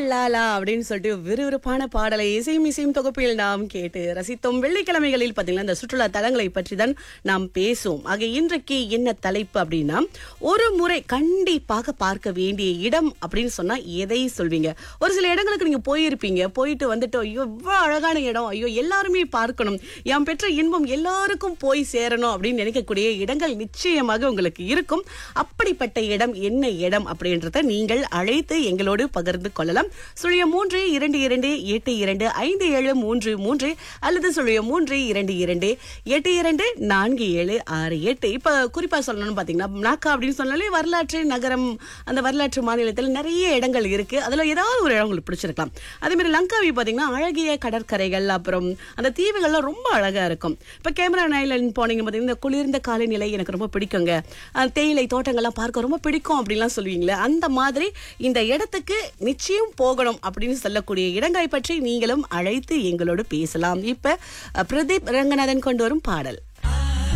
லாலா அப்படின்னு சொல்லிட்டு விறுவிறுப்பான பாடலை இசையும் இசையும் தொகுப்பில் நாம் கேட்டு ரசித்தோம் வெள்ளிக்கிழமைகளில் பார்த்தீங்கன்னா இந்த சுற்றுலா தலங்களை பற்றி தான் நாம் பேசுவோம் ஆக இன்றைக்கு என்ன தலைப்பு அப்படின்னா ஒரு முறை கண்டிப்பாக பார்க்க வேண்டிய இடம் அப்படின்னு சொன்னா எதை சொல்வீங்க ஒரு சில இடங்களுக்கு நீங்க போயிருப்பீங்க போயிட்டு வந்துட்டு ஐயோ இவ்வளவு அழகான இடம் ஐயோ எல்லாருமே பார்க்கணும் என் பெற்ற இன்பம் எல்லாருக்கும் போய் சேரணும் அப்படின்னு நினைக்கக்கூடிய இடங்கள் நிச்சயமாக உங்களுக்கு இருக்கும் அப்படிப்பட்ட இடம் என்ன இடம் அப்படின்றத நீங்கள் அழைத்து எங்களோடு பகிர்ந்து கொள்ளலாம் சுழிய மூன்று இரண்டு இரண்டு எட்டு இரண்டு ஐந்து ஏழு மூன்று மூன்று அல்லது சுழிய மூன்று இரண்டு இரண்டு எட்டு இரண்டு நான்கு ஏழு ஆறு எட்டு இப்ப குறிப்பா சொல்லணும்னு பாத்தீங்கன்னா நாக்கா அப்படின்னு சொன்னாலே வரலாற்று நகரம் அந்த வரலாற்று மாநிலத்தில் நிறைய இடங்கள் இருக்கு அதுல ஏதாவது ஒரு இடம் உங்களுக்கு பிடிச்சிருக்கலாம் அதே மாதிரி லங்காவி பாத்தீங்கன்னா அழகிய கடற்கரைகள் அப்புறம் அந்த தீவுகள்லாம் ரொம்ப அழகா இருக்கும் இப்ப கேமரா ஐலண்ட் போனீங்க பாத்தீங்கன்னா இந்த குளிர்ந்த காலநிலை எனக்கு ரொம்ப பிடிக்குங்க அஹ் தேயிலை தோட்டங்கள்லாம் பார்க்க ரொம்ப பிடிக்கும் அப்படின்லாம் சொல்லுவீங்களே அந்த மாதிரி இந்த இடத்துக்கு நிச்சயம் போகணும் அப்படின்னு சொல்லக்கூடிய இடங்களை பற்றி நீங்களும் அழைத்து எங்களோடு பேசலாம் இப்ப அஹ், பிரதீப் ரங்கநாதன் கொண்டு வரும் பாடல்